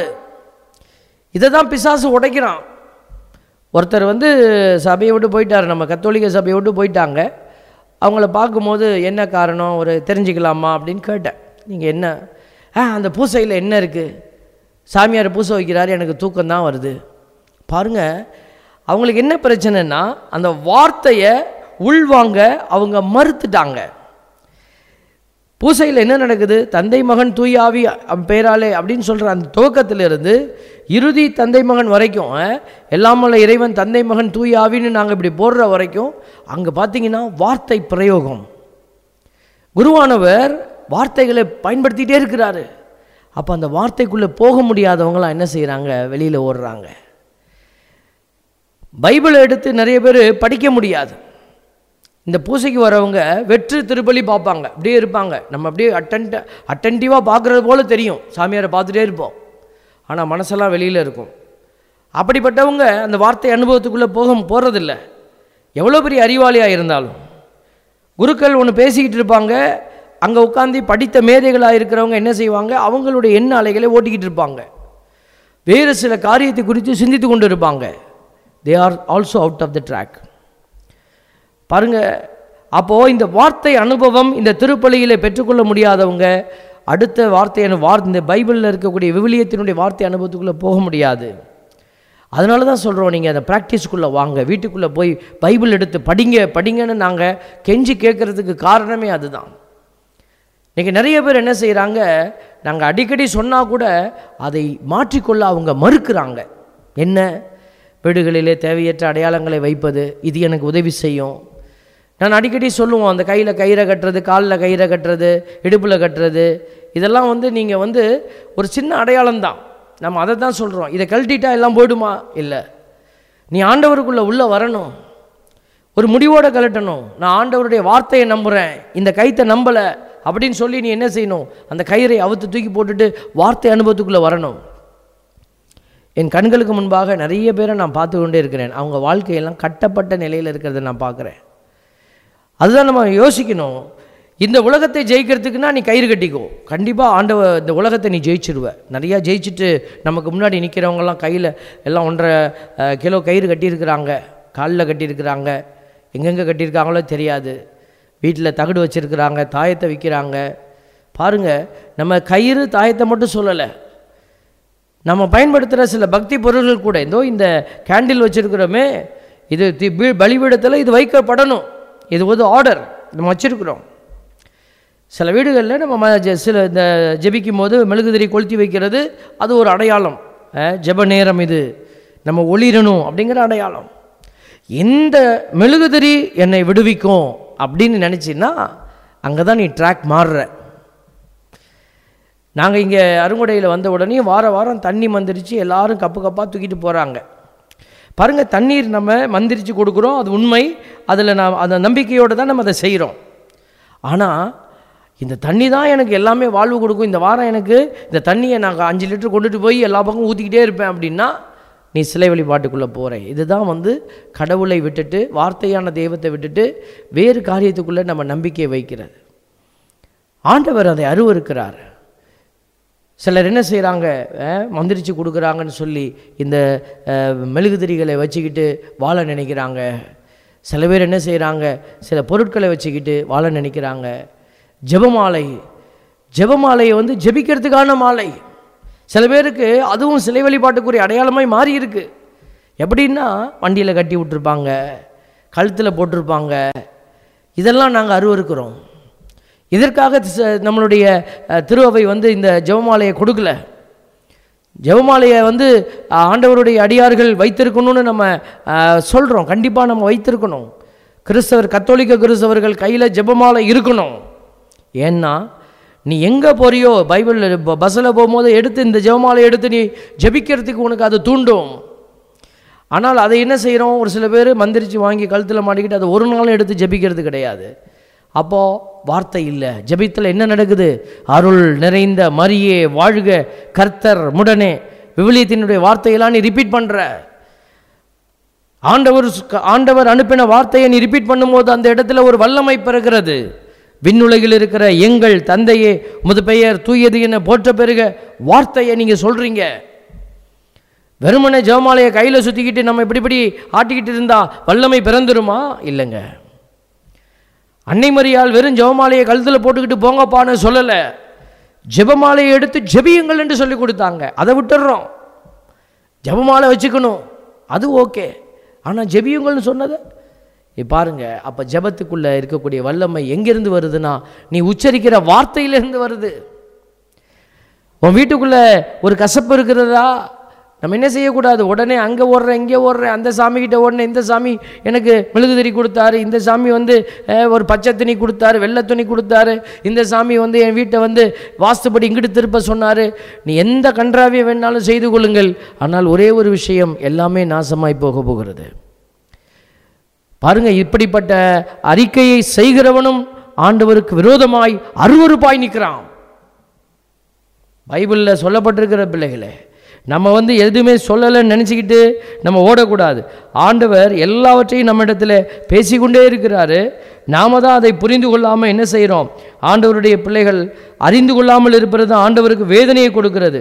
இதை தான் பிசாசு உடைக்கிறான் ஒருத்தர் வந்து சபையை விட்டு போயிட்டார் நம்ம கத்தோலிக்க சபையை விட்டு போயிட்டாங்க அவங்கள பார்க்கும்போது என்ன காரணம் ஒரு தெரிஞ்சுக்கலாமா அப்படின்னு கேட்டேன் நீங்கள் என்ன ஆ அந்த பூசையில் என்ன இருக்குது சாமியார் பூசை வைக்கிறாரு எனக்கு தூக்கம் தான் வருது பாருங்க அவங்களுக்கு என்ன பிரச்சனைன்னா அந்த வார்த்தையை உள்வாங்க அவங்க மறுத்துட்டாங்க பூசையில் என்ன நடக்குது தந்தை மகன் தூய் ஆவி அப்~ பெயராலே அப்படின்னு சொல்கிற அந்த துவக்கத்திலிருந்து இறுதி தந்தை மகன் வரைக்கும் அஹ், எல்லாம் வல்ல இறைவன் தந்தை மகன் தூய் ஆவின்னு நாங்கள் இப்படி போடுற வரைக்கும் அங்கே பார்த்தீங்கன்னா வார்த்தை பிரயோகம் குருவானவர் வார்த்தைகளை பயன்படுத்திகிட்டே இருக்கிறாரு அப்போ அந்த வார்த்தைக்குள்ளே போக முடியாதவங்களாம் என்ன செய்கிறாங்க வெளியில் ஓடுறாங்க பைபிளை எடுத்து நிறைய பேர் படிக்க முடியாது இந்த பூசைக்கு வரவங்க வெற்று திருப்பலி பார்ப்பாங்க அப்படியே இருப்பாங்க நம்ம அப்படியே அட்டன்ட் அட்டன்டிவாக பார்க்குறது போல தெரியும் சாமியாரை பார்த்துட்டே இருப்போம் ஆனால் மனசெல்லாம் வெளியில் இருக்கும் அப்படிப்பட்டவங்க அந்த வார்த்தை அனுபவத்துக்குள்ளே போக போகிறதில்ல எவ்வளோ பெரிய அறிவாளியாக இருந்தாலும் குருக்கள் ஒன்று பேசிக்கிட்டு இருப்பாங்க அங்கே உட்காந்து படித்த மேதைகளாக இருக்கிறவங்க என்ன செய்வாங்க அவங்களுடைய எண்ண அலைகளை ஓட்டிக்கிட்டு இருப்பாங்க வேறு சில காரியத்தை குறித்து சிந்தித்து கொண்டு இருப்பாங்க they are also out of the track பாருங்க அப்போது இந்த வார்த்தை அனுபவம் இந்த திருப்பலியில் பெற்றுக்கொள்ள முடியாதவங்க அடுத்த வார்த்தையான வார் இந்த பைபிளில் இருக்கக்கூடிய விவிலியத்தினுடைய வார்த்தை அனுபவத்துக்குள்ளே போக முடியாது அதனால தான் சொல்கிறோம் நீங்கள் அந்த ப்ராக்டிஸ்க்குள்ளே வாங்க வீட்டுக்குள்ளே போய் பைபிள் எடுத்து படிங்க படிங்கன்னு நாங்கள் கெஞ்சி கேட்குறதுக்கு காரணமே அதுதான் இன்றைக்கி நிறைய பேர் என்ன செய்கிறாங்க நாங்கள் அடிக்கடி சொன்னால் கூட அதை மாற்றிக்கொள்ள அவங்க மறுக்கிறாங்க என்ன வீடுகளிலே தேவையற்ற அடையாளங்களை வைப்பது இது எனக்கு உதவி செய்யும் நான் அடிக்கடி சொல்லுவோம் அந்த கையில் கயிறை கட்டுறது காலில் கயிறை கட்டுறது இடுப்பில் கட்டுறது இதெல்லாம் வந்து நீங்கள் வந்து ஒரு சின்ன அடையாளம் தான் நம்ம அதை தான் சொல்கிறோம் இதை கழட்டிட்டா எல்லாம் போயிடுமா இல்லை நீ ஆண்டவருக்குள்ளே உள்ளே வரணும் ஒரு முடிவோட கலட்டணும் நான் ஆண்டவருடைய வார்த்தையை நம்புகிறேன் இந்த கைத்தை நம்பலை அப்படின்னு சொல்லி நீ என்ன செய்யணும் அந்த கயிறை அவுத்து தூக்கி போட்டுட்டு வார்த்தை அனுபவத்துக்குள்ளே வரணும் என் கண்களுக்கு முன்பாக நிறைய பேரை நான் பார்த்து கொண்டே இருக்கிறேன் அவங்க வாழ்க்கையெல்லாம் கட்டப்பட்ட நிலையில் இருக்கிறத நான் பார்க்குறேன் அதுதான் நம்ம யோசிக்கணும் இந்த உலகத்தை ஜெயிக்கிறதுக்குன்னா நீ கயிறு கட்டிக்கோ கண்டிப்பாக ஆண்டவ இந்த உலகத்தை நீ ஜெயிச்சிடுவ நிறையா ஜெயிச்சுட்டு நமக்கு முன்னாடி நிற்கிறவங்கெல்லாம் கையில் எல்லாம் ஒன்றரை அஹ், கிலோ கயிறு கட்டியிருக்கிறாங்க காலில் கட்டியிருக்கிறாங்க எங்கெங்கே கட்டியிருக்காங்களோ தெரியாது வீட்டில் தகடு வச்சுருக்கிறாங்க தாயத்தை விற்கிறாங்க பாருங்கள் நம்ம கயிறு தாயத்தை மட்டும் சொல்லலை நம்ம பயன்படுத்துகிற சில பக்தி பொருள்கள் கூட இதோ இந்த கேண்டில் வச்சுருக்கிறோமே இது தி- பி- பலிபீடத்தில் இது வைக்கப்படணும் இது ஒரு ஆர்டர் நம்ம வச்சுருக்குறோம் சில வீடுகளில் நம்ம ம- ஜெ- சில இந்த ஜெபிக்கும் போது மெழுகுதிரி கொளுத்தி வைக்கிறது அது ஒரு அடையாளம் அஹ், ஜெப நேரம் இது நம்ம ஒளிரணும் அப்படிங்கிற அடையாளம் இந்த மெழுகுதிரி என்னை விடுவிக்கும் அப்படின்னு நினச்சின்னா அங்கே தான் நீ ட்ராக் மாறுற நாங்கள் இங்கே அருங்குடையில் வந்த உடனே வார வாரம் தண்ணி மந்திரிச்சு எல்லாரும் கப்பு கப்பாக தூக்கிட்டு போகிறாங்க பாருங்கள் தண்ணீர் நம்ம மந்திரிச்சு கொடுக்குறோம் அது உண்மை அதில் நான் அந்த நம்பிக்கையோடு தான் நம்ம அதை செய்கிறோம் ஆனால் இந்த தண்ணி தான் எனக்கு எல்லாமே வாழ்வு கொடுக்கும் இந்த வாரம் எனக்கு இந்த தண்ணியை நாங்கள் அஞ்சு லிட்டர் கொண்டுட்டு போய் எல்லா பக்கம் ஊற்றிக்கிட்டே இருப்பேன் அப்படின்னா நீ சிலை வழிபாட்டுக்குள்ளே போகிற இதுதான் வந்து கடவுளை விட்டுட்டு வார்த்தையான தெய்வத்தை விட்டுட்டு வேறு காரியத்துக்குள்ளே நம்ம நம்பிக்கையை வைக்கிறது ஆண்டவர் அதை அருவருக்கிறார் சிலர் என்ன செய்கிறாங்க மந்திரிச்சு கொடுக்குறாங்கன்னு சொல்லி இந்த அஹ், மெழுகுதிரிகளை வச்சுக்கிட்டு வாழ நினைக்கிறாங்க சில பேர் என்ன செய்கிறாங்க சில பொருட்களை வச்சுக்கிட்டு வாழ நினைக்கிறாங்க ஜெபமாலை ஜெபமாலையை வந்து ஜெபிக்கிறதுக்கான மாலை சில பேருக்கு அதுவும் சிலை வழிபாட்டுக்குரிய அடையாளமாய் மாறி இருக்கு எப்படின்னா வண்டியில் கட்டி விட்டுருப்பாங்க கழுத்தில் போட்டிருப்பாங்க இதெல்லாம் நாங்கள் அருவருக்கிறோம் இதற்காக ச- நம்மளுடைய அஹ், திருஅவை வந்து இந்த ஜெபமாலையை கொடுக்கல ஜெபமாலையை வந்து அஹ், ஆண்டவருடைய அடியார்கள் வைத்திருக்கணும்னு நம்ம சொல்கிறோம் கண்டிப்பாக நம்ம வைத்திருக்கணும் கிறிஸ்தவர் கத்தோலிக்க கிறிஸ்தவர்கள் கையில் ஜெபமாலை இருக்கணும் ஏன்னா நீ எங்கே போறியோ பைபிளில் பஸ்ஸில் போகும்போது எடுத்து இந்த ஜெபமாலை எடுத்து நீ ஜெபிக்கிறதுக்கு உனக்கு அது தூண்டும் ஆனால் அதை என்ன செய்கிறோம் ஒரு சில பேர் மந்திரிச்சு வாங்கி கழுத்தில் மாட்டிக்கிட்டு அதை ஒரு நாளும் எடுத்து ஜெபிக்கிறது கிடையாது அப்போது வார்த்தை இல்லை ஜெபித்தில் என்ன நடக்குது அருள் நிறைந்த மரியே வாழ்க கர்த்தர் முடனே விவிலியத்தினுடைய வார்த்தையெல்லாம் நீ ரிப்பீட் பண்ணுற ஆண்டவர் சு- ஆண்டவர் அனுப்பின வார்த்தையை நீ ரிப்பீட் பண்ணும்போது அந்த இடத்துல ஒரு வல்லமை பிறக்கிறது விண்ணுலகில் இருக்கிற எங்கள் தந்தையே முது பெயர் தூயது என போற்ற பெருக வார்த்தையை நீங்கள் சொல்கிறீங்க வெறுமனே ஜெபமாலையை கையில் சுற்றிக்கிட்டு நம்ம இப்படி இப்படி ஆட்டிக்கிட்டு இருந்தா வல்லமை பிறந்துருமா இல்லைங்க அன்னை மரியாள் வெறும் ஜெபமாலையை கழுத்தில் போட்டுக்கிட்டு போங்கப்பான்னு சொல்லலை ஜெபமாலையை எடுத்து ஜெபியுங்கள் என்று சொல்லி கொடுத்தாங்க அதை விட்டுடுறோம் ஜெபமாலை வச்சுக்கணும் அது ஓகே ஆனால் ஜெபியுங்கள்னு சொன்னது இ பாருங்க அப்போ ஜெபத்துக்குள்ளே இருக்கக்கூடிய வல்லமை எங்கேருந்து வருதுன்னா நீ உச்சரிக்கிற வார்த்தையிலேருந்து வருது உன் வீட்டுக்குள்ளே ஒரு கசப்பு இருக்கிறதா நம்ம என்ன செய்யக்கூடாது உடனே அங்கே ஓடுறேன் இங்கே ஓடுறேன் அந்த சாமி கிட்ட ஓடுறேன் இந்த சாமி எனக்கு மெழுகுதிரி கொடுத்தாரு இந்த சாமி வந்து அஹ், ஒரு பச்சை துணி கொடுத்தாரு வெள்ளை துணி கொடுத்தாரு இந்த சாமி வந்து என் வீட்டை வந்து வாஸ்துபடி இங்கிட்டு திருப்ப சொன்னார் நீ எந்த கன்றாவியை வேணாலும் செய்து கொள்ளுங்கள் ஆனால் ஒரே ஒரு விஷயம் எல்லாமே நாசமாய் போக போகிறது பாருங்க இப்படிப்பட்ட அறிக்கையை செய்கிறவனும் ஆண்டவருக்கு விரோதமாய் அருவருப்பாய் நிற்கிறான் பைபிளில் சொல்லப்பட்டிருக்கிற பிள்ளைகளே நம்ம வந்து எதுவுமே சொல்லலைன்னு நினச்சிக்கிட்டு நம்ம ஓடக்கூடாது ஆண்டவர் எல்லாவற்றையும் நம்ம இடத்துல பேசிக்கொண்டே இருக்கிறாரு நாம தான் அதை புரிந்து கொள்ளாமல் என்ன செய்கிறோம் ஆண்டவருடைய பிள்ளைகள் அறிந்து கொள்ளாமல் இருப்பது தான் ஆண்டவருக்கு வேதனையை கொடுக்கிறது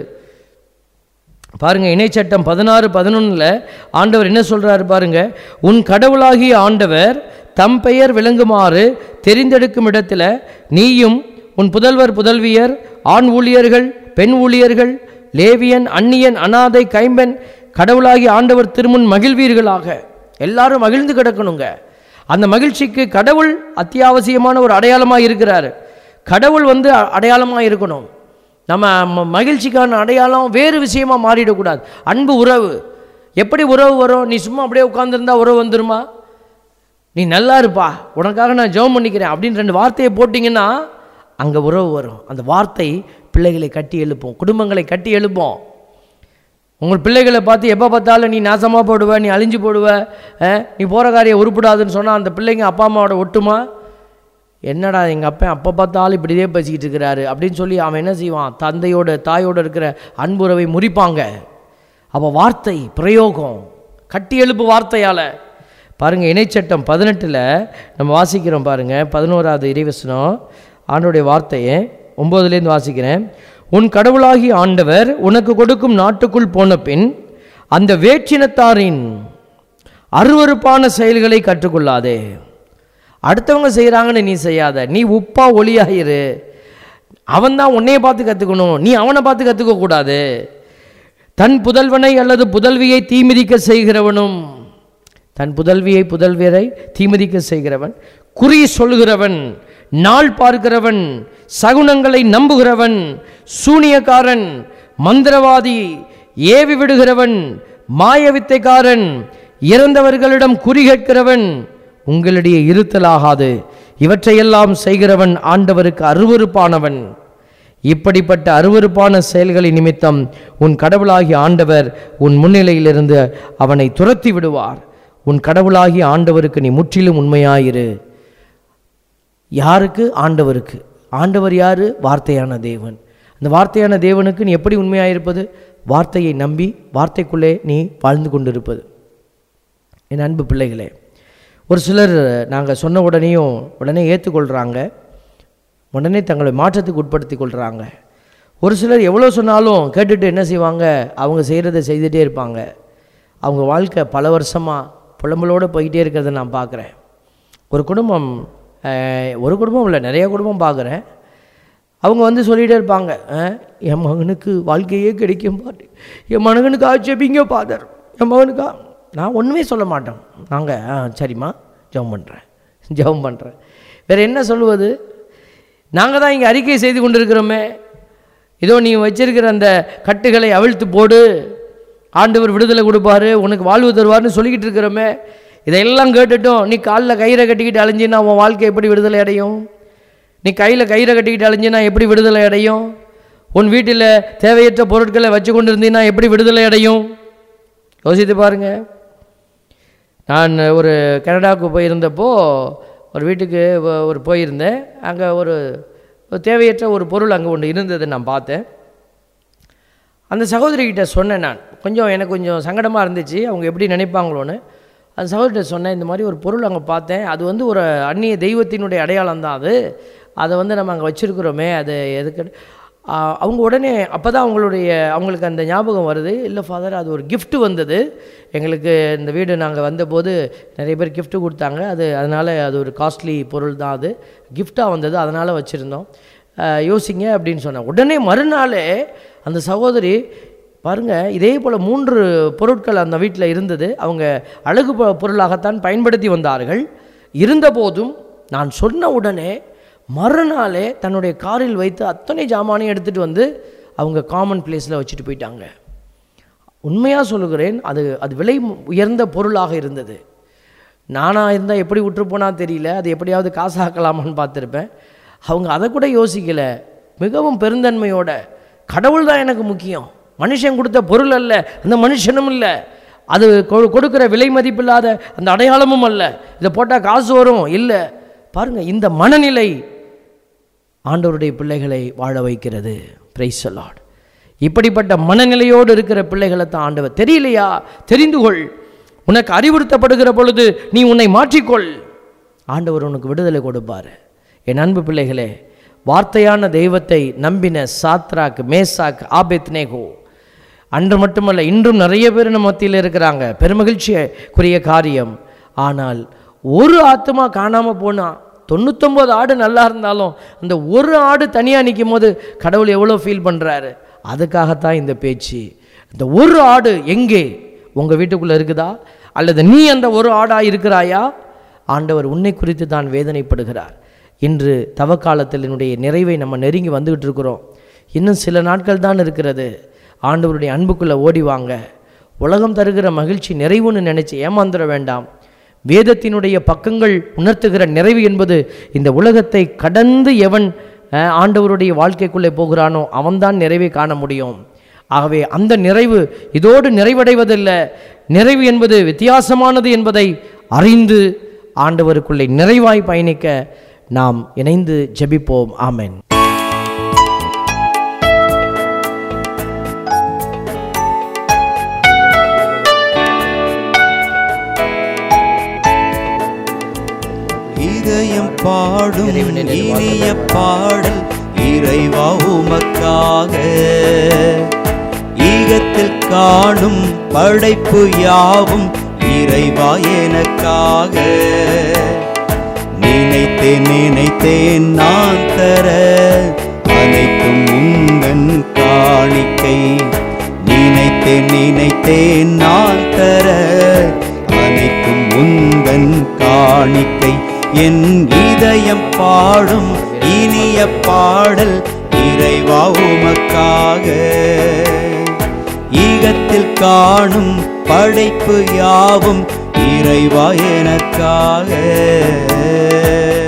பாருங்க இணைச்சட்டம் பதினாறு பதினொன்றில் ஆண்டவர் என்ன சொல்றாரு பாருங்க உன் கடவுளாகிய ஆண்டவர் தம் பெயர் விளங்குமாறு தெரிந்தெடுக்கும் இடத்துல நீயும் உன் புதல்வர் புதல்வியர் ஆண் ஊழியர்கள் பெண் ஊழியர்கள் லேவியன் அந்நியன் அனாதை கைம்பெண் கடவுளாகிய ஆண்டவர் திருமுன் மகிழ்வீர்களாக எல்லாரும் மகிழ்ந்து கிடக்கணுங்க அந்த மகிழ்ச்சிக்கு கடவுள் அத்தியாவசியமான ஒரு அடையாளமாக இருக்கிறார் கடவுள் வந்து அ- அடையாளமா இருக்கணும் நம்ம ம- மகிழ்ச்சிக்கான அடையாளம் வேறு விஷயமா மாறிடக்கூடாது அன்பு உறவு எப்படி உறவு வரும் நீ சும்மா அப்படியே உட்காந்துருந்தா உறவு வந்துருமா நீ நல்லா இருப்பா உனக்காக நான் ஜெபம் பண்ணிக்கிறேன் அப்படின்னு ரெண்டு வார்த்தையை போட்டிங்கன்னா அங்கே உறவு வரும் அந்த வார்த்தை பிள்ளைகளை கட்டி எழுப்பும் குடும்பங்களை கட்டி எழுப்பும் உங்கள் பிள்ளைகளை பார்த்து எப்போ பார்த்தாலும் நீ நாசமாக போடுவ நீ அழிஞ்சு போடுவ அஹ், நீ போகிற காரியம் உருப்படாதுன்னு சொன்னால் அந்த பிள்ளைங்க அப்பா அம்மாவோட ஒட்டுமா என்னடா எங்கள் அப்பா அப்போ பார்த்தாலும் இப்படியே பேசிக்கிட்டு இருக்கிறாரு அப்படின்னு சொல்லி அவன் என்ன செய்வான் தந்தையோட தாயோட இருக்கிற அன்புறவை முறிப்பாங்க அப்போ வார்த்தை பிரயோகம் கட்டி எழுப்பு வார்த்தையால் பாருங்கள் இணைச்சட்டம் பதினெட்டில் நம்ம வாசிக்கிறோம் பாருங்கள் பதினோராவது இறைவசனம் ஆண்டோடைய வார்த்தையை ஒம்போதுலேருந்து வாசிக்கிறேன் உன் கடவுளாகி ஆண்டவர் உனக்கு கொடுக்கும் நாட்டுக்குள் போன பின் அந்த வேற்றினத்தாரின் அருவருப்பான செயல்களை கற்றுக்கொள்ளாதே அடுத்தவங்க செய்கிறாங்கன்னு நீ செய்யாத நீ உப்பா ஒளியாயிரு அவன் தான் உன்னைய பார்த்து கற்றுக்கணும் நீ அவனை பார்த்து கற்றுக்க கூடாது தன் புதல்வனை அல்லது புதல்வியை தீமிதிக்க செய்கிறவனும் தன் புதல்வியை புதல்வியரை தீமிதிக்க செய்கிறவன் குறி சொல்கிறவன் நாள் பார்க்கிறவன் சகுனங்களை நம்புகிறவன் சூனியக்காரன் மந்திரவாதி ஏவி விடுகிறவன் மாயவித்தைக்காரன் இறந்தவர்களிடம் குறி கேட்கிறவன் உங்களிடையே இருத்தலாகாது இவற்றையெல்லாம் செய்கிறவன் ஆண்டவருக்கு அருவருப்பானவன் இப்படிப்பட்ட அருவருப்பான செயல்களின் நிமித்தம் உன் கடவுளாகிய ஆண்டவர் உன் முன்னிலையிலிருந்து அவனை துரத்தி விடுவார் உன் கடவுளாகிய ஆண்டவருக்கு நீ முற்றிலும் உண்மையாயிரு யாருக்கு ஆண்டவருக்கு ஆண்டவர் யாரு வார்த்தையான தேவன் அந்த வார்த்தையான தேவனுக்கு நீ எப்படி உண்மையாயிருப்பது வார்த்தையை நம்பி வார்த்தைக்குள்ளே நீ வாழ்ந்து கொண்டிருப்பது என் அன்பு பிள்ளைகளே ஒரு சிலர் நாங்கள் சொன்ன உடனேயும் உடனே ஏற்றுக்கொள்கிறாங்க உடனே தங்களை மாற்றத்துக்கு உட்படுத்தி கொள்கிறாங்க ஒரு சிலர் எவ்வளோ சொன்னாலும் கேட்டுட்டு என்ன செய்வாங்க அவங்க செய்கிறத செய்துகிட்டே இருப்பாங்க அவங்க வாழ்க்கை பல வருஷமாக புலம்பலோடு போய்கிட்டே இருக்கிறத நான் பார்க்குறேன் ஒரு குடும்பம் அஹ், ஒரு குடும்பம் இல்லை நிறைய குடும்பம் பார்க்குறேன் அவங்க வந்து சொல்லிகிட்டே இருப்பாங்க அஹ், என் மகனுக்கு வாழ்க்கையே கிடைக்கும் பாட்டு என் மகனுக்கு ஆட்சேபிங்க பாதர் என் மகனுக்கா நான் ஒன்றுமே சொல்ல மாட்டோம் நாங்கள் ஆ சரிம்மா ஜெபம் பண்ணுறேன் ஜெபம் பண்ணுறேன் வேறு என்ன சொல்லுவது நாங்கள் தான் இங்கே அறிக்கை செய்து கொண்டிருக்கிறோமே இதோ நீ வச்சிருக்கிற அந்த கட்டுகளை அவிழ்த்து போடு ஆண்டவர் விடுதலை கொடுப்பாரு உனக்கு வாழ்வு தருவார்னு சொல்லிக்கிட்டு இருக்கிறோமே இதையெல்லாம் கேட்டுட்டும் நீ காலில் கயிறை கட்டிக்கிட்டு அலைஞ்சின்னா உன் வாழ்க்கை எப்படி விடுதலை அடையும் நீ கையில் கயிறை கட்டிக்கிட்டு அலைஞ்சினா எப்படி விடுதலை அடையும் உன் வீட்டில் தேவையற்ற பொருட்களை வச்சு கொண்டு இருந்தீன்னா எப்படி விடுதலை அடையும் யோசித்து பாருங்க நான் ஒரு கனடாவுக்கு போயிருந்தப்போ ஒரு வீட்டுக்கு ஒ- ஒரு போயிருந்தேன் அங்கே ஒரு ஒரு தேவையற்ற ஒரு பொருள் அங்கே ஒன்று இருந்ததை நான் பார்த்தேன் அந்த சகோதரிகிட்ட சொன்னேன் நான் கொஞ்சம் எனக்கு கொஞ்சம் சங்கடமாக இருந்துச்சு அவங்க எப்படி நினைப்பாங்களோன்னு அந்த சகோதரிட்ட சொன்னேன் இந்த மாதிரி ஒரு பொருள் அங்கே பார்த்தேன் அது வந்து ஒரு அந்நிய தெய்வத்தினுடைய அடையாளம் தான் அது அதை வந்து நம்ம அங்கே வச்சுருக்குறோமே அது எதுக்கு ஆ, அவங்க உடனே அப்போ தான் அவங்களுடைய அவங்களுக்கு அந்த ஞாபகம் வருது இல்லை ஃபாதர் அது ஒரு gift வந்தது எங்களுக்கு இந்த வீடு நாங்கள் வந்தபோது நிறைய பேர் gift கொடுத்தாங்க அது அதனால் அது ஒரு காஸ்ட்லி பொருள் தான் அது கிஃப்டாக வந்தது அதனால் வச்சுருந்தோம் யோசிங்க அப்படின்னு சொன்னேன் உடனே மறுநாளே அந்த சகோதரி பாருங்க இதே போல் மூன்று பொருட்கள் அந்த வீட்டில் இருந்தது அவங்க அழகு பொ- பொருளாகத்தான் பயன்படுத்தி வந்தார்கள் இருந்தபோதும் நான் சொன்ன உடனே மறுநாளே தன்னுடைய காரில் வைத்து அத்தனை ஜாமானையும் எடுத்துகிட்டு வந்து அவங்க காமன் பிளேஸில் வச்சுட்டு போயிட்டாங்க உண்மையாக சொல்லுகிறேன் அது அது விலை உயர்ந்த பொருளாக இருந்தது நானாக இருந்தால் எப்படி விட்டுருப்போனா தெரியல அது எப்படியாவது காசாக்கலாமான்னு பார்த்துருப்பேன் அவங்க அதை கூட யோசிக்கலை மிகவும் பெருந்தன்மையோட கடவுள் தான் எனக்கு முக்கியம் மனுஷன் கொடுத்த பொருள் அல்ல அந்த மனுஷனும் இல்லை அது கொ- கொடுக்கிற விலை மதிப்பில்லாத அந்த அடையாளமும் அல்ல இதை போட்டால் காசு வரும் இல்லை பாருங்கள் இந்த மனநிலை ஆண்டவருடைய பிள்ளைகளை வாழ வைக்கிறது பிரைஸ் லார்ட் இப்படிப்பட்ட மனநிலையோடு இருக்கிற பிள்ளைகளை தான் ஆண்டவர் தெரியலையா தெரிந்து கொள் உனக்கு அறிவுறுத்தப்படுகிற பொழுது நீ உன்னை மாற்றிக்கொள் ஆண்டவர் உனக்கு விடுதலை கொடுப்பார் என் அன்பு பிள்ளைகளே வார்த்தையான தெய்வத்தை நம்பின சாத்ராக் மேசாக் ஆபெத்னேகோ அன்று மட்டுமல்ல இன்றும் நிறைய பேர் நம்ம மத்தியில் இருக்கிறாங்க பெருமகிழ்ச்சிக்குரிய காரியம் ஆனால் ஒரு ஆத்மா காணாமல் போனா தொண்ணூத்தொம்பது ஆடு நல்லா இருந்தாலும் அந்த ஒரு ஆடு தனியாக நிற்கும் போது கடவுள் எவ்வளோ ஃபீல் பண்ணுறாரு அதுக்காகத்தான் இந்த பேச்சு இந்த ஒரு ஆடு எங்கே உங்கள் வீட்டுக்குள்ளே இருக்குதா அல்லது நீ அந்த ஒரு ஆடாக இருக்கிறாயா ஆண்டவர் உன்னை குறித்து தான் வேதனைப்படுகிறார் இன்று தவக்காலத்தினுடைய நிறைவை நம்ம நெருங்கி வந்துகிட்டு இருக்கிறோம் இன்னும் சில நாட்கள் தான் இருக்கிறது ஆண்டவருடைய அன்புக்குள்ளே ஓடி வாங்க உலகம் தருகிற மகிழ்ச்சி நிறைவுன்னு நினைச்சு ஏமாந்துட வேண்டாம் வேதத்தினுடைய பக்கங்கள் உணர்த்துகிற நிறைவு என்பது இந்த உலகத்தை கடந்து எவன் அஹ், ஆண்டவருடைய வாழ்க்கைக்குள்ளே போகிறானோ அவன்தான் நிறைவை காண முடியும் ஆகவே அந்த நிறைவு இதோடு நிறைவடைவதில்லை நிறைவு என்பது வித்தியாசமானது என்பதை அறிந்து ஆண்டவருக்குள்ளே நிறைவாய் பயணிக்க நாம் இணைந்து ஜெபிப்போம் ஆமென் இதயம் பாடும் இறைவனின் இனிய பாடல் இறைவா உமக்காக ஈகத்தில் காணும் படைப்பு யாவும் இறைவா எனக்காக நினைத்தேன் நினைத்தேன் நான் தர அனைத்தும் உந்தன் காணிக்கை நினைத்தேன் நினைத்தேன் நான் தர அனைத்தும் உந்தன் காணிக்கை என் இதயம் பாடும் இனிய பாடல் இறைவா உமக்காக ஈகத்தில் காணும் படைப்பு யாவும் இறைவா எனக்காக